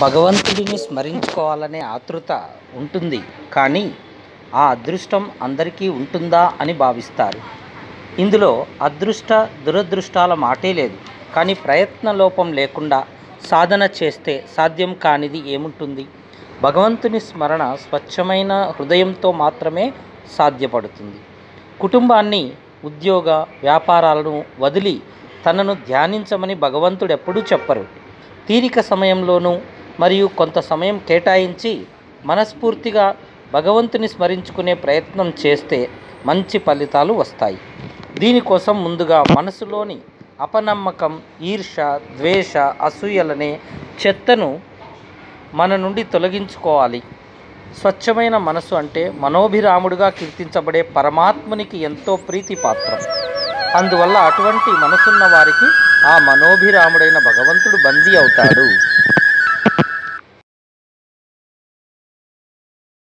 భగవంతుడిని స్మరించుకోవాలనే ఆతృత ఉంటుంది కానీ ఆ అదృష్టం అందరికీ ఉంటుందా అని భావిస్తారు ఇందులో అదృష్ట దురదృష్టాల మాటే లేదు కానీ ప్రయత్న లోపం లేకుండా సాధన చేస్తే సాధ్యం కానిది ఏముంటుంది భగవంతుని స్మరణ స్వచ్ఛమైన హృదయంతో మాత్రమే సాధ్యపడుతుంది కుటుంబాన్ని ఉద్యోగ వ్యాపారాలను వదిలి తనను ధ్యానించమని భగవంతుడు ఎప్పుడూ చెప్పరు తీరిక సమయంలోనూ మరియు కొంత సమయం కేటాయించి మనస్ఫూర్తిగా భగవంతుని స్మరించుకునే ప్రయత్నం చేస్తే మంచి ఫలితాలు వస్తాయి దీనికోసం ముందుగా మనసులోని అపనమ్మకం ఈర్ష ద్వేష అసూయలనే చెత్తను మన నుండి తొలగించుకోవాలి స్వచ్ఛమైన మనసు అంటే మనోభిరాముడుగా కీర్తించబడే పరమాత్మునికి ఎంతో ప్రీతి పాత్రం అందువల్ల అటువంటి మనసున్న వారికి ఆ మనోభిరాముడైన భగవంతుడు బందీ అవుతాడు